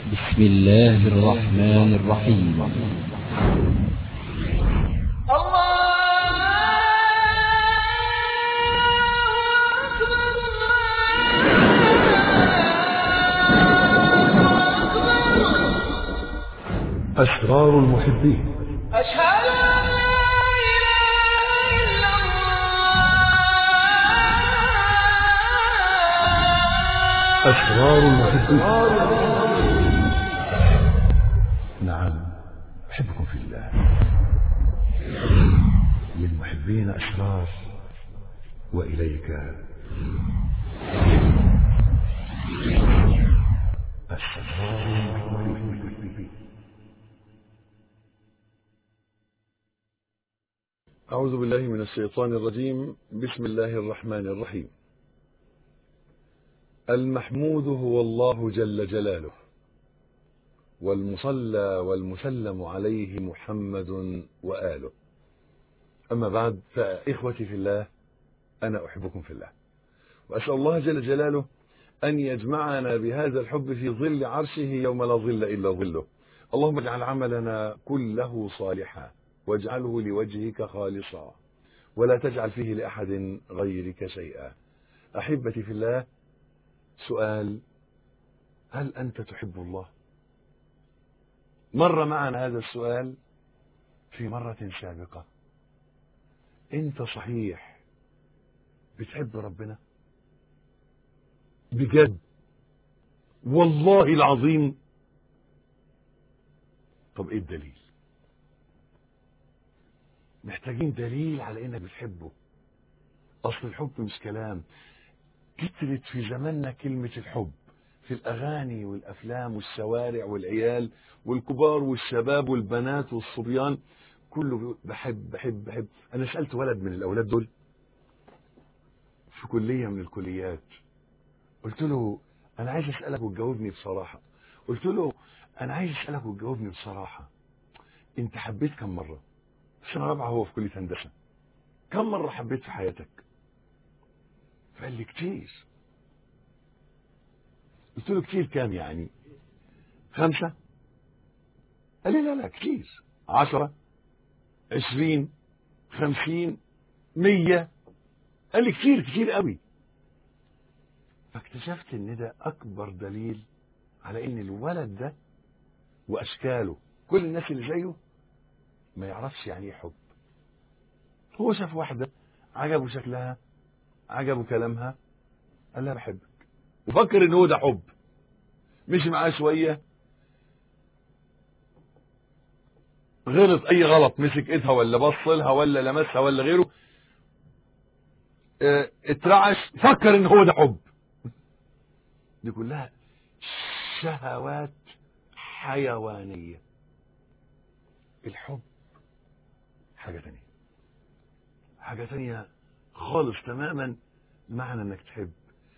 بسم الله الرحمن الرحيم أسرار المحبين أشهد أن لا إله إلا الله أسرار المحبين نعم أحبكم في الله للمحبين أسرار وإليك أسرار المحبين أعوذ بالله من الشيطان الرجيم بسم الله الرحمن الرحيم المحمود هو الله جل جلاله والمصلى والمسلم عليه محمد وآله أما بعد فإخوتي في الله أنا أحبكم في الله وأسأل الله جل جلاله أن يجمعنا بهذا الحب في ظل عرشه يوم لا ظل إلا ظله اللهم اجعل عملنا كله صالحا واجعله لوجهك خالصا ولا تجعل فيه لأحد غيرك شيئا أحبتي في الله سؤال هل أنت تحب الله مر معنا هذا السؤال في مرة سابقة أنت صحيح بتحب ربنا بجد والله العظيم طب ايه الدليل محتاجين دليل على انك بتحبه اصل الحب مش كلام كترت في زماننا كلمة الحب في الأغاني والأفلام والشوارع والعيال والكبار والشباب والبنات والصبيان كله بيقول بحب بحب بحب أنا سألت ولد من الأولاد دول في كلية من الكليات قلت له أنا عايز أسألك وتجاوبني بصراحة قلت له أنا عايز أسألك وتجاوبني بصراحة أنت حبيت كم مرة؟ في سنة رابعة هو في كلية هندسة كم مرة حبيت في حياتك؟ فقال لي كتير قلت له كتير كام يعني خمسة قال لي لا لا كتير عشرة عشرين خمسين مية قال لي كتير كتير قوي فاكتشفت ان ده اكبر دليل على ان الولد ده واشكاله كل الناس اللي زيه ما يعرفش يعني ايه حب هو شاف واحدة عجبه شكلها عجبه كلامها قال لها بحبك وفكر ان هو ده حب مشي معاه شويه غلط اي غلط مسك ايدها ولا بص لها ولا لمسها ولا غيره اه اترعش فكر ان هو ده حب دي كلها شهوات حيوانيه الحب حاجه تانية حاجه تانية خالص تماما معنى انك تحب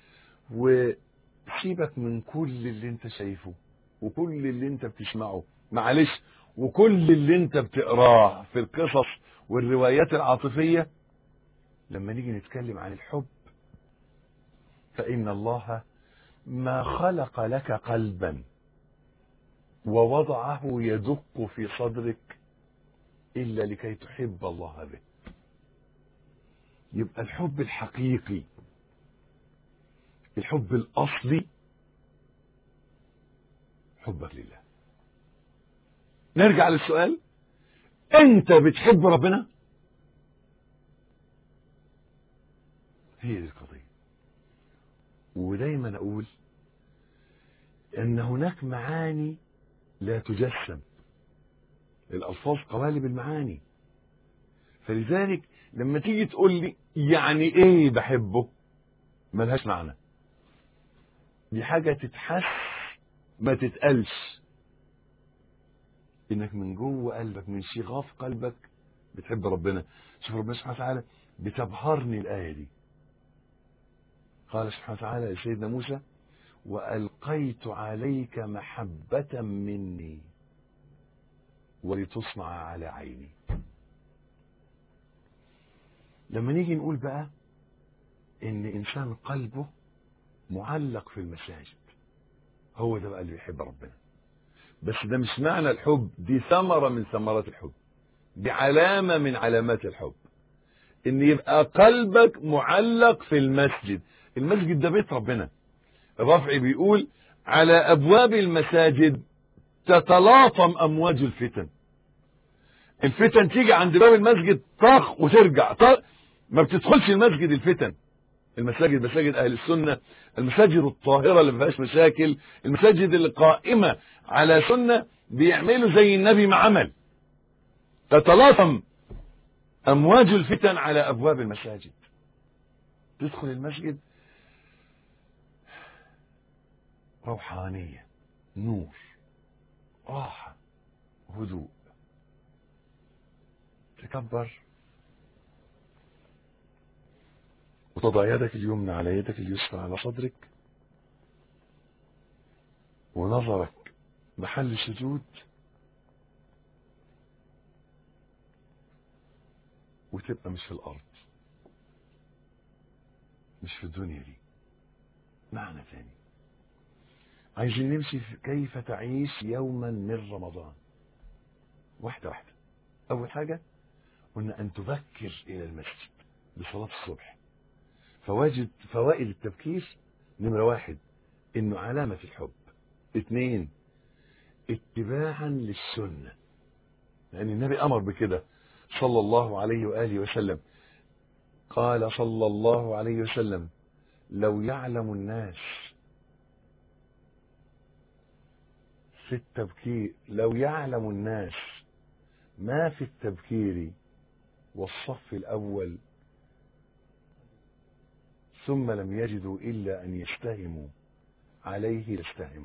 وسيبك من كل اللي انت شايفه وكل اللي انت بتسمعه معلش وكل اللي انت بتقراه في القصص والروايات العاطفية لما نيجي نتكلم عن الحب فإن الله ما خلق لك قلبا ووضعه يدق في صدرك إلا لكي تحب الله به يبقى الحب الحقيقي الحب الأصلي حبك لله نرجع للسؤال انت بتحب ربنا هي دي القضية ودايما اقول ان هناك معاني لا تجسم الالفاظ قوالب المعاني فلذلك لما تيجي تقول لي يعني ايه بحبه ملهاش معنى دي حاجة تتحس ما تتقالش انك من جوه قلبك من شغاف قلبك بتحب ربنا شوف ربنا سبحانه وتعالى بتبهرني الآية دي قال سبحانه وتعالى لسيدنا موسى وألقيت عليك محبة مني ولتصنع على عيني لما نيجي نقول بقى ان انسان قلبه معلق في المساجد هو ده بقى اللي بيحب ربنا بس ده مش معنى الحب دي ثمرة من ثمرات الحب دي علامة من علامات الحب ان يبقى قلبك معلق في المسجد المسجد ده بيت ربنا الرافعي بيقول على ابواب المساجد تتلاطم امواج الفتن الفتن تيجي عند باب المسجد طخ وترجع طخ ما بتدخلش المسجد الفتن المساجد مساجد اهل السنه المساجد الطاهره اللي ما فيهاش مشاكل المساجد اللي قائمه على سنه بيعملوا زي النبي ما عمل تتلاطم امواج الفتن على ابواب المساجد تدخل المسجد روحانيه نور راحه هدوء تكبر وتضع يدك اليمنى على يدك اليسرى على صدرك ونظرك محل سجود وتبقى مش في الأرض مش في الدنيا دي معنى تاني عايزين نمشي في كيف تعيش يوما من رمضان واحدة واحدة أول حاجة قلنا أن تبكر إلى المسجد بصلاة الصبح فواجد فوائد التبكير نمرة واحد إنه علامة الحب اثنين اتباعا للسنة لأن النبي أمر بكده صلى الله عليه وآله وسلم قال صلى الله عليه وسلم لو يعلم الناس في التبكير لو يعلم الناس ما في التبكير والصف الأول ثم لم يجدوا إلا أن يستهموا عليه لاستهموا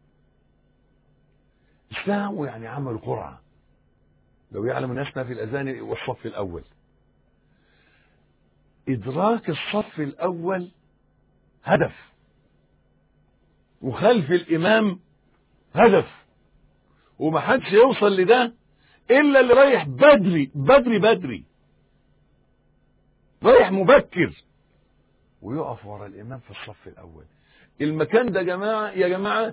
استهموا يعني عملوا قرعة لو يعلم الناس ما في الأذان والصف الأول إدراك الصف الأول هدف وخلف الإمام هدف ومحدش يوصل لده إلا اللي رايح بدري بدري بدري رايح مبكر ويقف ورا الإمام في الصف الأول المكان ده جماعة يا جماعة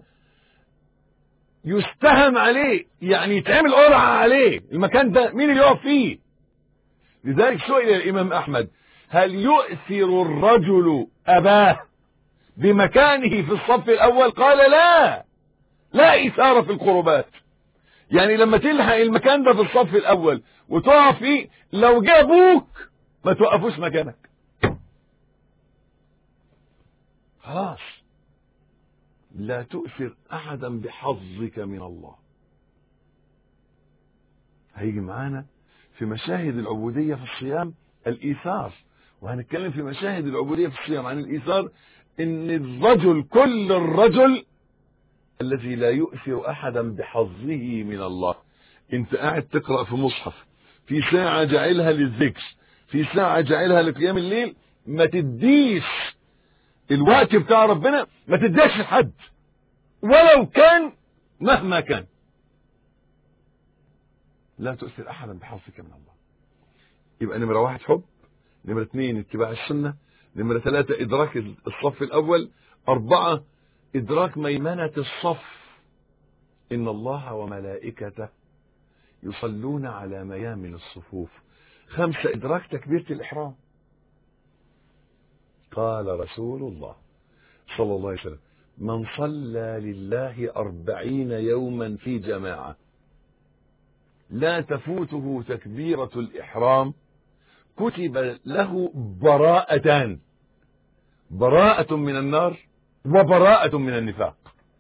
يستهم عليه يعني يتعمل قرعة عليه المكان ده مين اللي يقف فيه لذلك سئل الإمام أحمد هل يؤثر الرجل أباه بمكانه في الصف الأول قال لا لا إثارة في القربات يعني لما تلحق المكان ده في الصف الأول وتقف فيه لو جابوك ما توقفوش مكانك خلاص لا تؤثر أحدا بحظك من الله هيجي معانا في مشاهد العبودية في الصيام الإيثار وهنتكلم في مشاهد العبودية في الصيام عن الإيثار إن الرجل كل الرجل الذي لا يؤثر أحدا بحظه من الله أنت قاعد تقرأ في مصحف في ساعة جعلها للذكر في ساعة جعلها لقيام الليل ما تديش الوقت بتاع ربنا ما تديش لحد ولو كان مهما كان لا تؤثر احدا بحظك من الله يبقى نمرة واحد حب نمرة اثنين اتباع السنة نمرة ثلاثة ادراك الصف الاول اربعة ادراك ميمنة الصف ان الله وملائكته يصلون على ميامن الصفوف خمسة ادراك تكبيرة الاحرام قال رسول الله صلى الله عليه وسلم من صلى لله أربعين يوما في جماعة لا تفوته تكبيرة الإحرام كتب له براءتان براءة من النار وبراءة من النفاق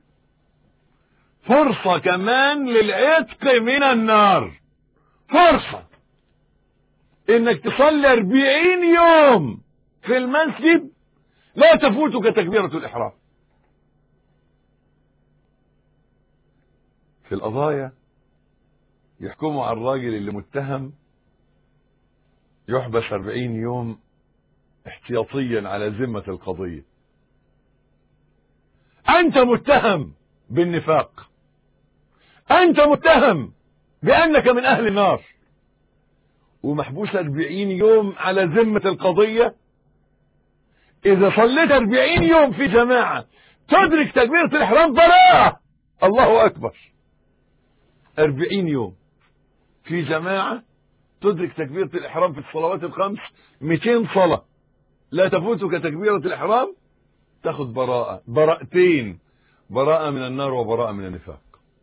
فرصة كمان للعتق من النار فرصة انك تصلي أربعين يوم في المسجد لا تفوتك تكبيرة الإحرام في القضايا يحكموا على الراجل اللي متهم يحبس أربعين يوم احتياطيا على ذمة القضية أنت متهم بالنفاق أنت متهم بأنك من أهل النار ومحبوس أربعين يوم على ذمة القضية إذا صليت أربعين يوم في جماعة تدرك تكبيرة الإحرام براءة الله أكبر أربعين يوم في جماعة تدرك تكبيرة الإحرام في الصلوات الخمس 200 صلاة لا تفوتك تكبيرة الإحرام تاخد براءة براءتين براءة من النار وبراءة من النفاق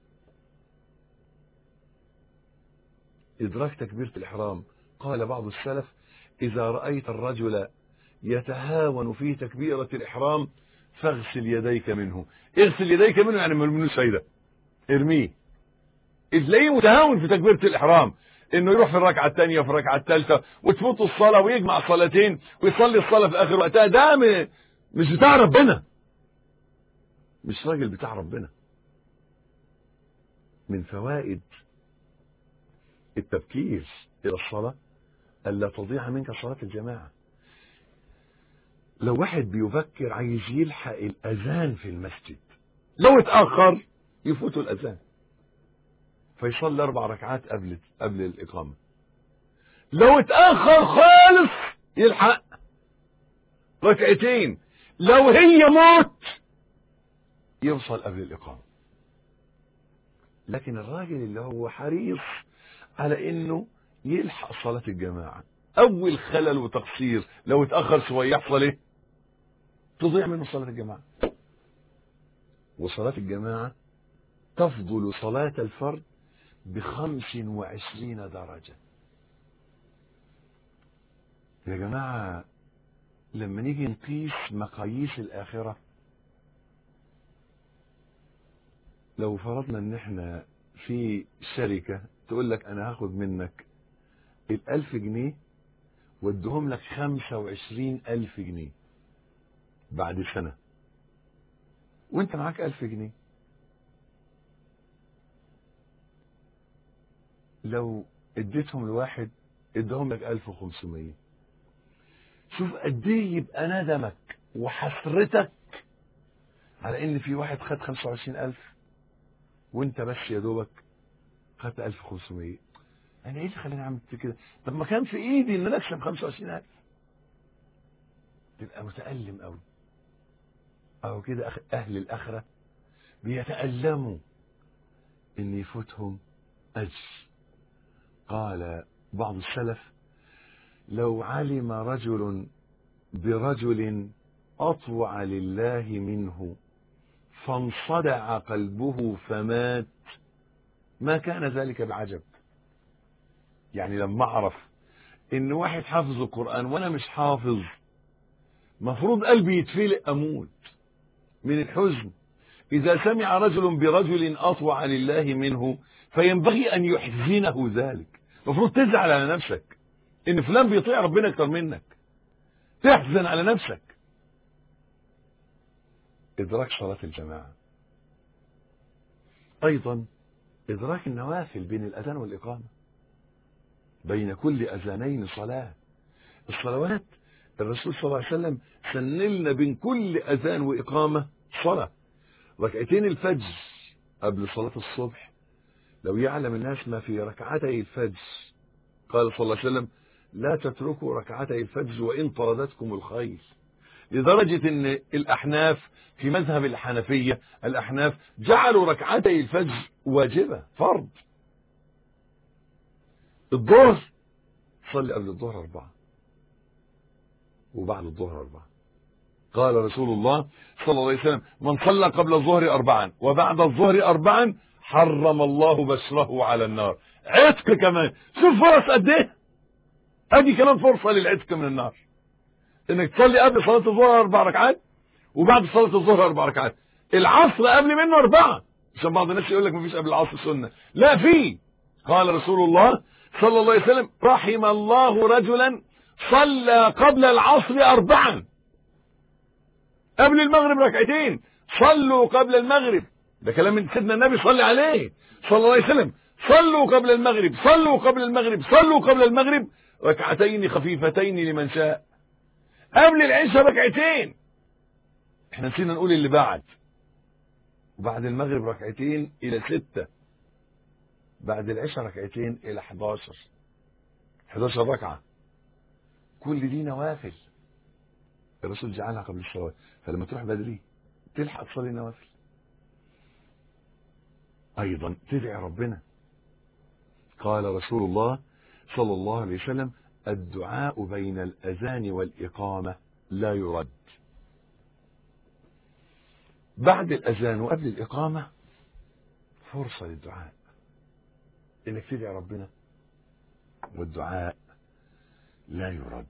إدراك تكبيرة الإحرام قال بعض السلف إذا رأيت الرجل يتهاون في تكبيرة الإحرام فاغسل يديك منه اغسل يديك منه يعني ما منه فايدة ارميه تلاقيه متهاون في تكبيرة الإحرام انه يروح في الركعة الثانية وفي الركعة الثالثة وتفوت الصلاة ويجمع صلاتين ويصلي الصلاة في آخر وقتها ده م- مش بتاع ربنا مش راجل بتاع ربنا من فوائد التبكير إلى الصلاة ألا تضيع منك صلاة الجماعة لو واحد بيفكر عايز يلحق الأذان في المسجد لو اتأخر يفوته الأذان فيصلي أربع ركعات قبل قبل الإقامة لو اتأخر خالص يلحق ركعتين لو هي موت يوصل قبل الإقامة لكن الراجل اللي هو حريص على انه يلحق صلاة الجماعة اول خلل وتقصير لو اتأخر شوية يحصل ايه تضيع منه صلاة الجماعة وصلاة الجماعة تفضل صلاة الفرد بخمس وعشرين درجة يا جماعة لما نيجي نقيس مقاييس الآخرة لو فرضنا ان احنا في شركة تقول لك انا هاخد منك الالف جنيه وادهم لك خمسة وعشرين الف جنيه بعد سنة وانت معاك الف جنيه لو اديتهم لواحد ادهم لك الف وخمسمية شوف قد ايه يبقى ندمك وحسرتك على ان في واحد خد خمسة وعشرين الف وانت بس يا دوبك خدت 1500 انا ايه اللي خلاني اعمل كده طب ما كان في ايدي ان انا اكسب 25000 تبقى متألم قوي او كده أخ- اهل الاخرة بيتألموا ان يفوتهم اجر قال بعض السلف لو علم رجل برجل اطوع لله منه فانصدع قلبه فمات ما كان ذلك بعجب يعني لما اعرف ان واحد حافظ القرآن وانا مش حافظ مفروض قلبي يتفلق اموت من الحزن اذا سمع رجل برجل اطوع لله منه فينبغي ان يحزنه ذلك مفروض تزعل على نفسك ان فلان بيطيع ربنا اكتر منك تحزن على نفسك ادراك صلاة الجماعة ايضا ادراك النوافل بين الاذان والاقامة بين كل اذانين صلاة الصلوات الرسول صلى الله عليه وسلم سنلنا بين كل اذان واقامة صلاة ركعتين الفجر قبل صلاة الصبح لو يعلم الناس ما في ركعتي الفجر قال صلى الله عليه وسلم لا تتركوا ركعتي الفجر وان طردتكم الخيل لدرجة ان الاحناف في مذهب الحنفية الاحناف جعلوا ركعتي الفجر واجبة فرض الظهر صلي قبل الظهر اربعة وبعد الظهر اربعة قال رسول الله صلى الله عليه وسلم من صلى قبل الظهر اربعا وبعد الظهر اربعا حرم الله بشره على النار عتق كمان شوف فرص قد ايه ادي كمان فرصة للعتق من النار انك تصلي قبل صلاة الظهر اربع ركعات وبعد صلاة الظهر اربع ركعات العصر قبل منه اربعة عشان بعض الناس يقول لك مفيش قبل العصر سنة لا في قال رسول الله صلى الله عليه وسلم رحم الله رجلا صلى قبل العصر اربعا قبل المغرب ركعتين صلوا قبل المغرب ده كلام من سيدنا النبي صلى عليه صلى الله عليه وسلم صلوا قبل المغرب صلوا قبل المغرب صلوا قبل المغرب ركعتين خفيفتين لمن شاء قبل العشاء ركعتين احنا نسينا نقول اللي بعد وبعد المغرب ركعتين الى ستة بعد العشاء ركعتين الى 11 11 ركعة كل دي نوافل الرسول جعلها قبل الصلاة فلما تروح بدري تلحق تصلي نوافل ايضا تدعي ربنا قال رسول الله صلى الله عليه وسلم الدعاء بين الأذان والإقامة لا يرد بعد الأذان وقبل الإقامة فرصة للدعاء إنك تدعي ربنا والدعاء لا يرد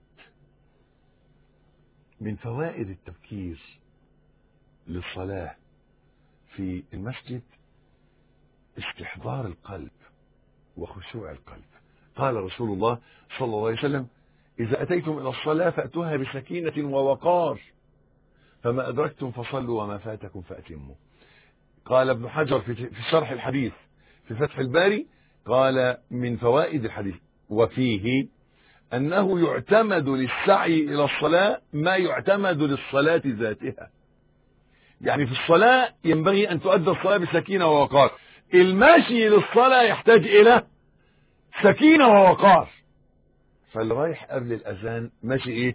من فوائد التفكير للصلاة في المسجد استحضار القلب وخشوع القلب قال رسول الله صلى الله عليه وسلم إذا أتيتم إلى الصلاة فأتوها بسكينة ووقار فما أدركتم فصلوا وما فاتكم فأتموا قال ابن حجر في في شرح الحديث في فتح الباري قال من فوائد الحديث وفيه أنه يعتمد للسعي إلى الصلاة ما يعتمد للصلاة ذاتها يعني في الصلاة ينبغي أن تؤدى الصلاة بسكينة ووقار الماشي للصلاة يحتاج إلى سكينة ووقار فاللي رايح قبل الأذان ماشي إيه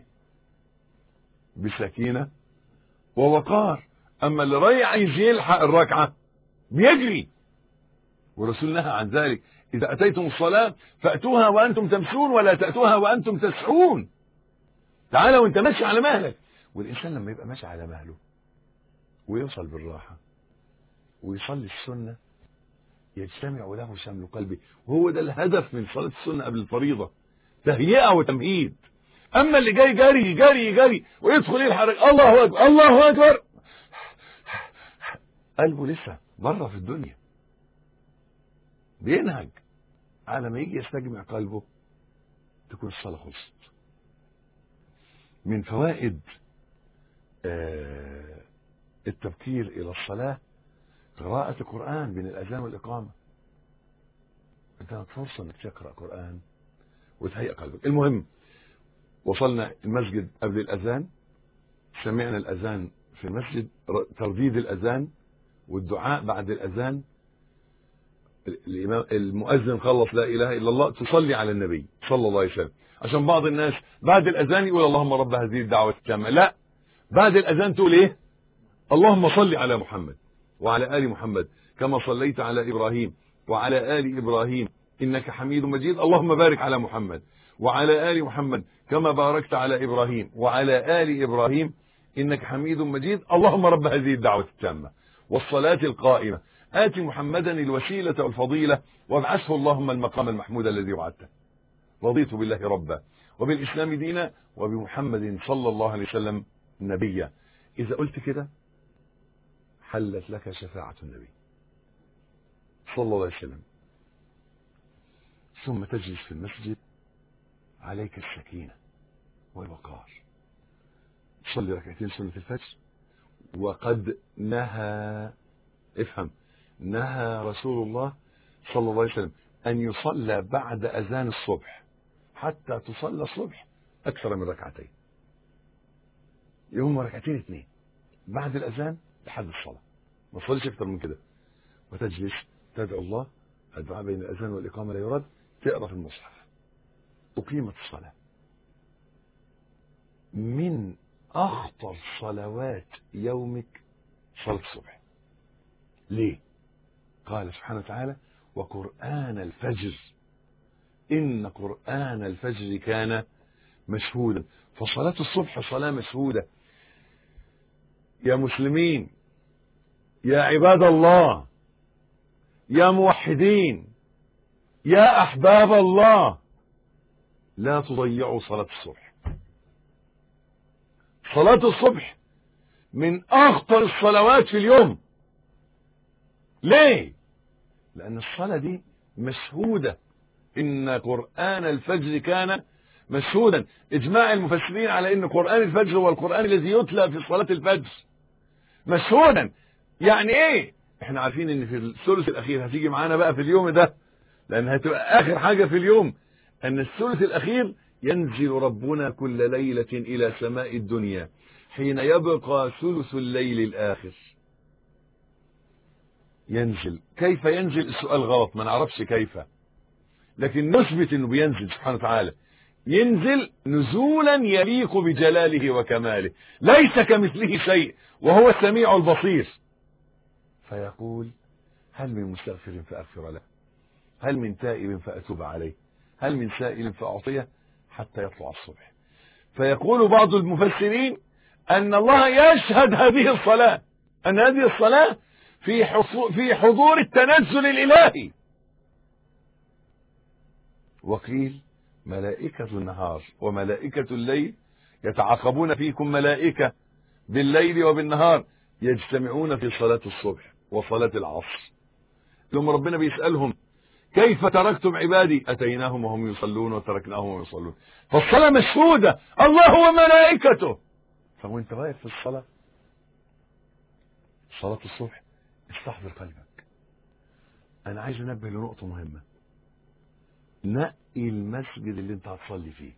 بسكينة ووقار أما اللي رايح عايز يلحق الركعة بيجري والرسول نهى عن ذلك إذا أتيتم الصلاة فأتوها وأنتم تمشون ولا تأتوها وأنتم تسعون تعالى وانت ماشي على مهلك والإنسان لما يبقى ماشي على مهله ويوصل بالراحة ويصلي السنة يجتمع له شمل قلبه وهو ده الهدف من صلاة السنة قبل الفريضة تهيئة وتمهيد أما اللي جاي جري جري جري ويدخل يلحق الله أكبر الله أكبر قلبه لسه بره في الدنيا بينهج على ما يجي يستجمع قلبه تكون الصلاة خلصت من فوائد آه التبكير إلى الصلاة قراءة القرآن بين الأذان والإقامة أنت لك فرصة أنك تقرأ قرآن وتهيئ قلبك المهم وصلنا المسجد قبل الأذان سمعنا الأذان في المسجد ترديد الأذان والدعاء بعد الأذان الإمام المؤذن خلص لا إله إلا الله تصلي على النبي صلى الله عليه وسلم عشان بعض الناس بعد الأذان يقول اللهم رب هذه الدعوة التامة لا بعد الأذان تقول إيه اللهم صل على محمد وعلى آل محمد كما صليت على إبراهيم وعلى آل إبراهيم إنك حميد مجيد اللهم بارك على محمد وعلى آل محمد كما باركت على إبراهيم وعلى آل إبراهيم إنك حميد مجيد اللهم رب هذه الدعوة التامة والصلاة القائمة آت محمدا الوسيلة والفضيلة وابعثه اللهم المقام المحمود الذي وعدته رضيت بالله ربا وبالإسلام دينا وبمحمد صلى الله عليه وسلم نبيا إذا قلت كده حلت لك شفاعة النبي صلى الله عليه وسلم ثم تجلس في المسجد عليك السكينة والوقار صلي ركعتين سنة الفجر وقد نهى افهم نهى رسول الله صلى الله عليه وسلم أن يصلى بعد أذان الصبح حتى تصلى الصبح أكثر من ركعتين يوم ركعتين اثنين بعد الأذان لحد الصلاة ما تصليش أكثر من كده وتجلس تدعو الله الدعاء بين الأذان والإقامة لا يرد تقرأ في المصحف أقيمت الصلاة من أخطر صلوات يومك صلاة الصبح ليه قال سبحانه وتعالى وقرآن الفجر إن قرآن الفجر كان مشهودا فصلاة الصبح صلاة مشهودة يا مسلمين يا عباد الله يا موحدين يا أحباب الله لا تضيعوا صلاة الصبح صلاة الصبح من أخطر الصلوات في اليوم ليه لأن الصلاة دي مشهودة إن قرآن الفجر كان مشهودا إجماع المفسرين على إن قرآن الفجر هو القرآن الذي يتلى في صلاة الفجر مشهودا يعني إيه إحنا عارفين إن في الثلث الأخير هتيجي معانا بقى في اليوم ده لأن هتبقى آخر حاجة في اليوم أن الثلث الأخير ينزل ربنا كل ليلة إلى سماء الدنيا حين يبقى ثلث الليل الآخر ينزل كيف ينزل السؤال غلط ما نعرفش كيف لكن نثبت انه بينزل سبحانه وتعالى ينزل نزولا يليق بجلاله وكماله ليس كمثله شيء وهو السميع البصير فيقول هل من مستغفر فأغفر له هل من تائب فأتوب عليه هل من سائل فأعطيه حتى يطلع الصبح فيقول بعض المفسرين أن الله يشهد هذه الصلاة أن هذه الصلاة في حصو- في حضور التنزل الإلهي وقيل ملائكة النهار وملائكة الليل يتعاقبون فيكم ملائكة بالليل وبالنهار يجتمعون في صلاة الصبح وصلاة العصر ثم ربنا بيسألهم كيف تركتم عبادي أتيناهم وهم يصلون وتركناهم وهم يصلون فالصلاة مشهودة الله وملائكته فوانت واقف في الصلاة صلاة الصبح استحضر قلبك أنا عايز أنبه لنقطة مهمة نقي المسجد اللي انت هتصلي فيه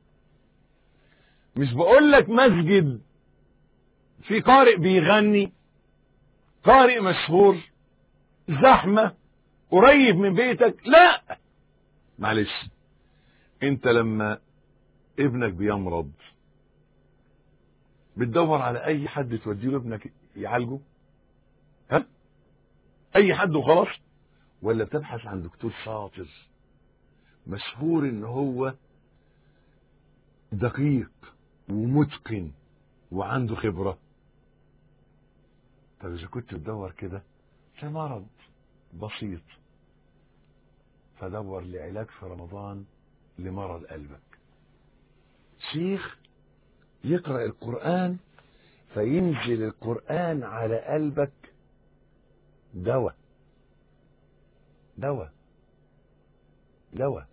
مش بقول لك مسجد في قارئ بيغني قارئ مشهور زحمة قريب من بيتك لا معلش انت لما ابنك بيمرض بتدور على اي حد توديه ابنك يعالجه ها اي حد وخلاص ولا بتبحث عن دكتور شاطر مشهور ان هو دقيق ومتقن وعنده خبرة طب اذا كنت تدور كده في مرض بسيط فدور لعلاج في رمضان لمرض قلبك شيخ يقرأ القرآن فينزل القرآن على قلبك دواء دواء دواء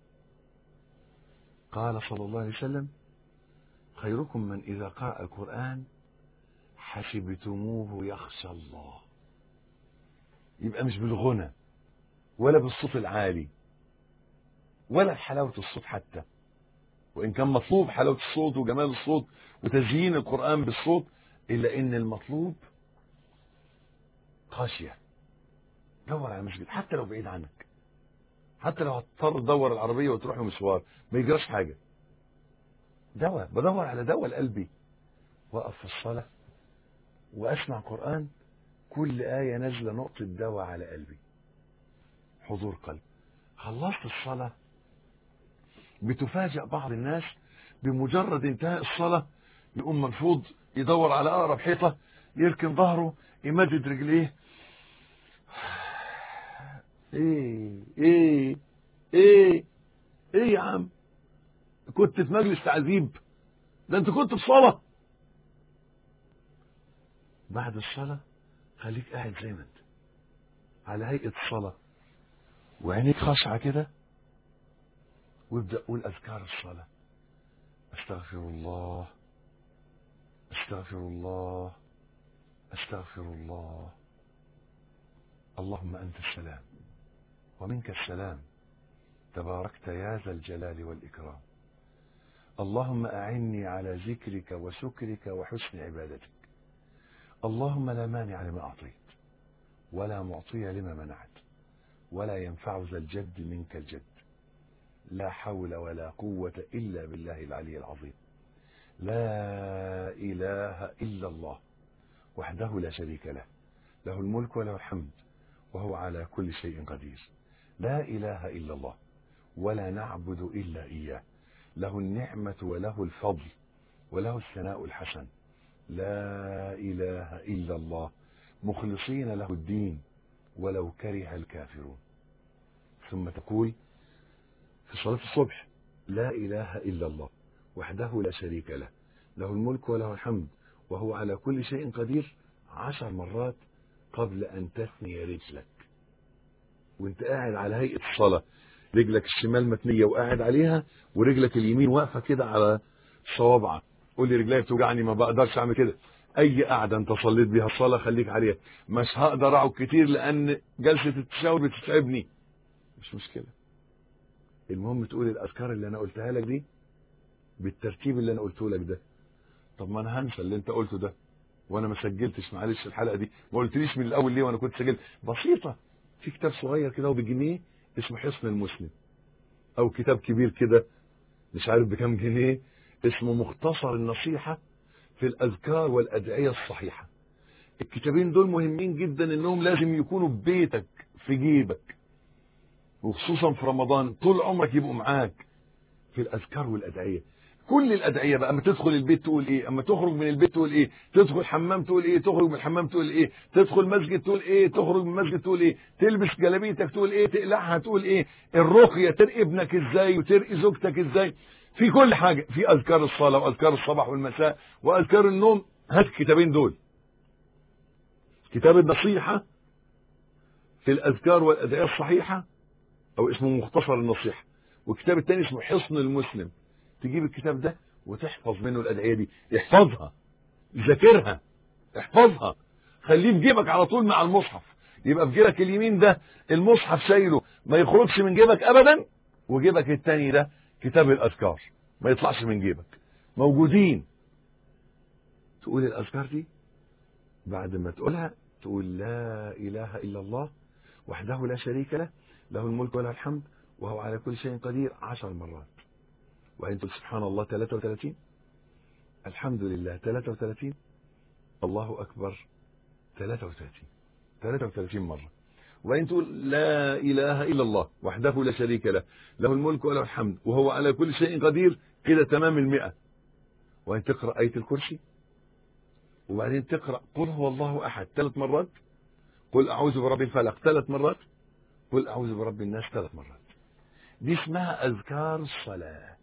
قال صلى الله عليه وسلم خيركم من إذا قرأ القرآن حسبتموه يخشى الله يبقى مش بالغنى ولا بالصوت العالي ولا حلاوة الصوت حتى وإن كان مطلوب حلاوة الصوت وجمال الصوت وتزيين القرآن بالصوت إلا إن المطلوب خشية دور على مسجد حتى لو بعيد عنك حتى لو هتضطر تدور العربية وتروح مشوار ما يجراش حاجة دواء بدور على دواء لقلبي وقف في الصلاة وأسمع قرآن كل آية نازلة نقطة دواء على قلبي حضور قلب خلصت الصلاة بتفاجأ بعض الناس بمجرد انتهاء الصلاة يقوم مرفوض يدور على أقرب حيطة يركن ظهره يمدد رجليه ايه ايه ايه ايه يا عم كنت في مجلس تعذيب ده انت كنت في صلاة بعد الصلاة خليك قاعد زي ما انت على هيئة الصلاة وعينيك خاشعة كده وابدأ قول أذكار الصلاة أستغفر الله أستغفر الله أستغفر الله اللهم أنت السلام ومنك السلام تباركت يا ذا الجلال والإكرام اللهم أعني على ذكرك وشكرك وحسن عبادتك اللهم لا مانع لما أعطيت ولا معطي لما منعت ولا ينفع ذا الجد منك الجد لا حول ولا قوة إلا بالله العلي العظيم لا إله إلا الله وحده لا شريك له له الملك وله الحمد وهو على كل شيء قدير لا إله إلا الله ولا نعبد إلا إياه له النعمة وله الفضل وله الثناء الحسن لا إله إلا الله مخلصين له الدين ولو كره الكافرون ثم تقول في صلاة الصبح لا إله إلا الله وحده لا شريك له له الملك وله الحمد وهو على كل شيء قدير عشر مرات قبل أن تثني رجلك وانت قاعد على هيئة الصلاة رجلك الشمال متنية وقاعد عليها ورجلك اليمين واقفة كده على صوابعك قول لي رجلي بتوجعني ما بقدرش اعمل كده اي قعده انت صليت بيها الصلاه خليك عليها مش هقدر اقعد كتير لان جلسه التشاور بتتعبني مش مشكله المهم تقول الاذكار اللي انا قلتها لك دي بالترتيب اللي انا قلته لك ده طب ما انا هنسى اللي انت قلته ده وانا ما سجلتش معلش الحلقه دي ما قلتليش من الاول ليه وانا كنت سجلت بسيطه في كتاب صغير كده وبجنيه اسمه حصن المسلم او كتاب كبير كده مش عارف بكام جنيه اسمه مختصر النصيحة في الأذكار والأدعية الصحيحة الكتابين دول مهمين جدا انهم لازم يكونوا في بيتك في جيبك وخصوصا في رمضان طول عمرك يبقوا معاك في الاذكار والادعيه كل الادعيه بقى اما تدخل البيت تقول ايه اما تخرج من البيت تقول ايه تدخل الحمام تقول ايه تخرج من الحمام تقول ايه تدخل مسجد تقول ايه تخرج من المسجد تقول ايه تلبس جلابيتك تقول ايه تقلعها تقول ايه الرقيه ترقي ابنك ازاي وترقي زوجتك ازاي في كل حاجه في اذكار الصلاه واذكار الصباح والمساء واذكار النوم هات الكتابين دول كتاب النصيحه في الاذكار والادعيه الصحيحه او اسمه مختصر النصيحه والكتاب الثاني اسمه حصن المسلم تجيب الكتاب ده وتحفظ منه الادعيه دي احفظها ذاكرها احفظها خليه في جيبك على طول مع المصحف يبقى في جيبك اليمين ده المصحف شايله ما يخرجش من جيبك ابدا وجيبك التاني ده كتاب الاذكار ما يطلعش من جيبك موجودين تقول الاذكار دي بعد ما تقولها تقول لا اله الا الله وحده لا شريك له له الملك وله الحمد وهو على كل شيء قدير عشر مرات وبعدين تقول سبحان الله 33 الحمد لله 33 الله أكبر 33 33 مرة وبعدين تقول لا إله إلا الله وحده لا شريك له له الملك وله الحمد وهو على كل شيء قدير كده تمام المئة وبعدين تقرأ آية الكرسي وبعدين تقرأ قل هو الله أحد ثلاث مرات قل أعوذ برب الفلق ثلاث مرات قل أعوذ برب الناس ثلاث مرات دي اسمها أذكار الصلاة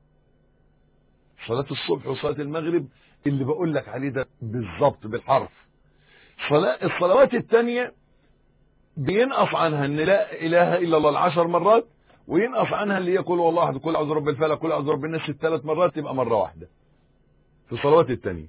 صلاة الصبح وصلاة المغرب اللي بقول لك عليه ده بالظبط بالحرف صلاة الصلوات التانية بينقص عنها ان لا اله الا الله العشر مرات وينقص عنها اللي يقول والله احد قل اعوذ برب الفلق قل اعوذ برب الناس الثلاث مرات تبقى مره واحده في الصلوات التانية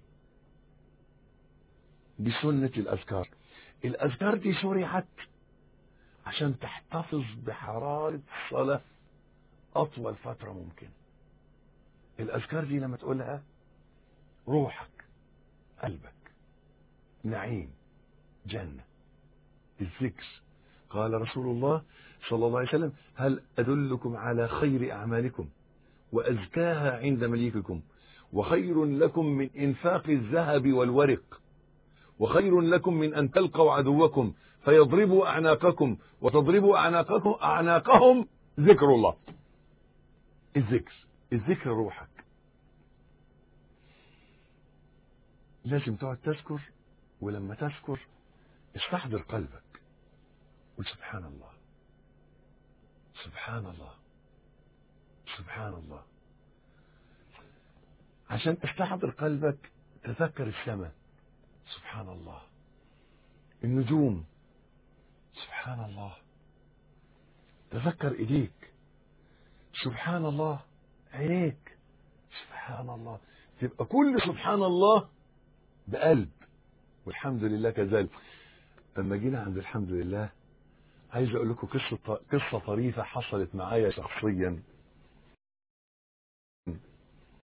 دي سنة الأذكار الأذكار دي شرعت عشان تحتفظ بحرارة الصلاة أطول فترة ممكن الأذكار دي لما تقولها روحك قلبك نعيم جنة الذكر قال رسول الله صلى الله عليه وسلم هل أدلكم على خير أعمالكم وأزكاها عند مليككم وخير لكم من إنفاق الذهب والورق وخير لكم من أن تلقوا عدوكم فيضربوا أعناقكم وتضربوا أعناقكم أعناقهم ذكر الله الذكر الذكر روحك لازم تقعد تذكر ولما تذكر استحضر قلبك قل سبحان الله سبحان الله سبحان الله عشان تستحضر قلبك تذكر السماء سبحان الله النجوم سبحان الله تذكر ايديك سبحان الله عينيك سبحان الله تبقى كل سبحان الله بقلب والحمد لله كذلك لما جينا عند الحمد لله عايز اقول لكم قصه قصه طريفه حصلت معايا شخصيا